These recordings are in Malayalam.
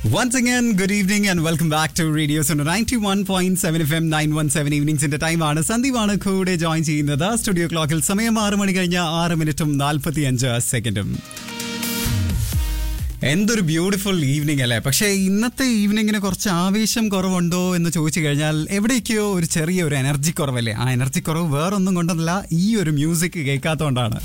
Once again, good evening and welcome back to Radio Suno 91.7 FM 917 ഈവനിങ്സിന്റെ ടൈമാണ് സന്ദീപാണ് കൂടെ ജോയിൻ ചെയ്യുന്നത് സ്റ്റുഡിയോ ക്ലോക്കിൽ സമയം ആറ് മണി കഴിഞ്ഞ ആറ് മിനിറ്റും നാൽപ്പത്തി അഞ്ച് സെക്കൻഡും എന്തൊരു ബ്യൂട്ടിഫുൾ ഈവനിങ് അല്ലേ പക്ഷേ ഇന്നത്തെ ഈവനിങ്ങിന് കുറച്ച് ആവേശം കുറവുണ്ടോ എന്ന് ചോദിച്ചു കഴിഞ്ഞാൽ എവിടേക്കോ ഒരു ചെറിയ ഒരു എനർജി കുറവല്ലേ ആ എനർജി കുറവ് വേറൊന്നും കൊണ്ടല്ല ഈ ഒരു മ്യൂസിക് കേൾക്കാത്തതുകൊണ്ടാണ്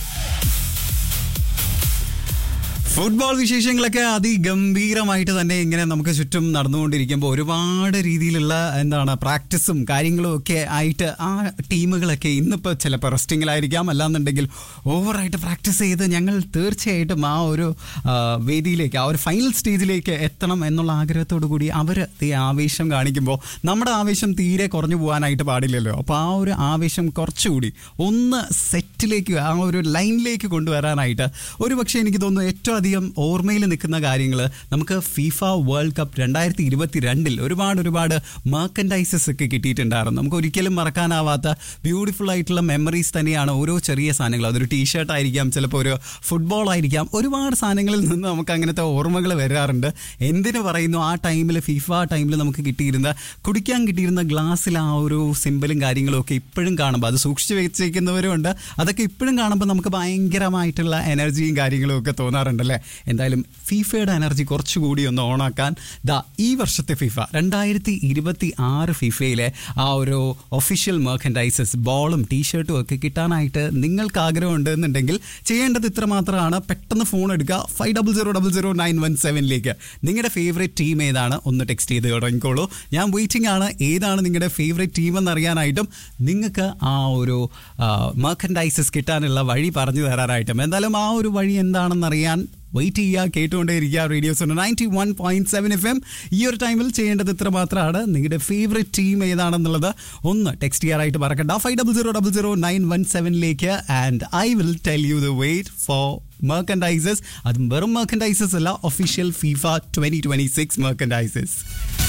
ഫുട്ബോൾ വിശേഷങ്ങളൊക്കെ അതിഗംഭീരമായിട്ട് തന്നെ ഇങ്ങനെ നമുക്ക് ചുറ്റും നടന്നുകൊണ്ടിരിക്കുമ്പോൾ ഒരുപാട് രീതിയിലുള്ള എന്താണ് പ്രാക്ടീസും കാര്യങ്ങളും ഒക്കെ ആയിട്ട് ആ ടീമുകളൊക്കെ ഇന്നിപ്പോൾ ചിലപ്പോൾ റെസ്റ്റിങ്ങിലായിരിക്കാം അല്ലാന്നുണ്ടെങ്കിൽ ഓവറായിട്ട് പ്രാക്ടീസ് ചെയ്ത് ഞങ്ങൾ തീർച്ചയായിട്ടും ആ ഒരു ആ, വേദിയിലേക്ക് ആ ഒരു ഫൈനൽ സ്റ്റേജിലേക്ക് എത്തണം എന്നുള്ള ആഗ്രഹത്തോടു കൂടി അവർ ഈ ആവേശം കാണിക്കുമ്പോൾ നമ്മുടെ ആവേശം തീരെ കുറഞ്ഞു പോകാനായിട്ട് പാടില്ലല്ലോ അപ്പോൾ ആ ഒരു ആവേശം കുറച്ചുകൂടി ഒന്ന് സെറ്റിലേക്ക് ആ ഒരു ലൈനിലേക്ക് കൊണ്ടുവരാനായിട്ട് ഒരു പക്ഷേ എനിക്ക് തോന്നുന്നു ഏറ്റവും അധികം ഓർമ്മയിൽ നിൽക്കുന്ന കാര്യങ്ങൾ നമുക്ക് ഫിഫ വേൾഡ് കപ്പ് രണ്ടായിരത്തി ഇരുപത്തി രണ്ടിൽ ഒരുപാട് ഒരുപാട് മെർക്കൻഡൈസസ് ഒക്കെ കിട്ടിയിട്ടുണ്ടായിരുന്നു നമുക്ക് ഒരിക്കലും മറക്കാനാവാത്ത ബ്യൂട്ടിഫുൾ ആയിട്ടുള്ള മെമ്മറീസ് തന്നെയാണ് ഓരോ ചെറിയ സാധനങ്ങൾ അതൊരു ടീഷർട്ട് ആയിരിക്കാം ചിലപ്പോൾ ഒരു ഫുട്ബോൾ ആയിരിക്കാം ഒരുപാട് സാധനങ്ങളിൽ നിന്ന് നമുക്ക് അങ്ങനത്തെ ഓർമ്മകൾ വരാറുണ്ട് എന്തിനു പറയുന്നു ആ ടൈമിൽ ഫിഫ ടൈമിൽ നമുക്ക് കിട്ടിയിരുന്ന കുടിക്കാൻ കിട്ടിയിരുന്ന ഗ്ലാസ്സിൽ ആ ഒരു സിമ്പിളും കാര്യങ്ങളും ഒക്കെ ഇപ്പോഴും കാണുമ്പോൾ അത് സൂക്ഷിച്ചു വെച്ചേക്കുന്നവരും ഉണ്ട് അതൊക്കെ ഇപ്പോഴും കാണുമ്പോൾ നമുക്ക് ഭയങ്കരമായിട്ടുള്ള എനർജിയും കാര്യങ്ങളും ഒക്കെ തോന്നാറുണ്ടല്ലേ എന്തായാലും ഫിഫയുടെ എനർജി കുറച്ചുകൂടി ഒന്ന് ഓണാക്കാൻ ദാ ഈ വർഷത്തെ ഫിഫ രണ്ടായിരത്തി ഇരുപത്തി ആറ് ഫിഫയിലെ ആ ഒരു ഒഫീഷ്യൽ മെർക്കൻഡൈസസ് ബോളും ടീഷർട്ടും ഒക്കെ കിട്ടാനായിട്ട് നിങ്ങൾക്ക് ആഗ്രഹമുണ്ട് എന്നുണ്ടെങ്കിൽ ചെയ്യേണ്ടത് ഇത്ര മാത്രമാണ് പെട്ടെന്ന് ഫോൺ എടുക്കുക five double zero double zero nine one സെവനിലേക്ക് നിങ്ങളുടെ ഫേവറേറ്റ് ടീം ഏതാണ് ഒന്ന് ടെക്സ്റ്റ് ചെയ്ത് തുടങ്ങിക്കോളൂ ഞാൻ വെയിറ്റിംഗ് ആണ് ഏതാണ് നിങ്ങളുടെ ഫേവറേറ്റ് ടീം എന്നറിയാനായിട്ടും നിങ്ങൾക്ക് ആ ഒരു മെർക്കൻഡൈസസ് കിട്ടാനുള്ള വഴി പറഞ്ഞു തരാനായിട്ടും എന്തായാലും ആ ഒരു വഴി എന്താണെന്ന് അറിയാൻ വെയിറ്റ് ചെയ്യുക കേട്ടുകൊണ്ടേയിരിക്കുക radios ninety one point seven F M ഈ ഒരു ടൈമിൽ ചെയ്യേണ്ടത് ഇത്ര മാത്രമാണ് നിങ്ങളുടെ ഫേവറേറ്റ് ടീം ഏതാണെന്നുള്ളത് ഒന്ന് ടെക്സ്റ്റ് ചെയ്യാനായിട്ട് മറക്കണ്ട five double zero double zero nine one സെവനിലേക്ക് and I will tell you the wait for merchandises അതും വെറും മെർക്കൻഡൈസസ് അല്ല official FIFA twenty twenty six മെർക്കൻഡൈസസ്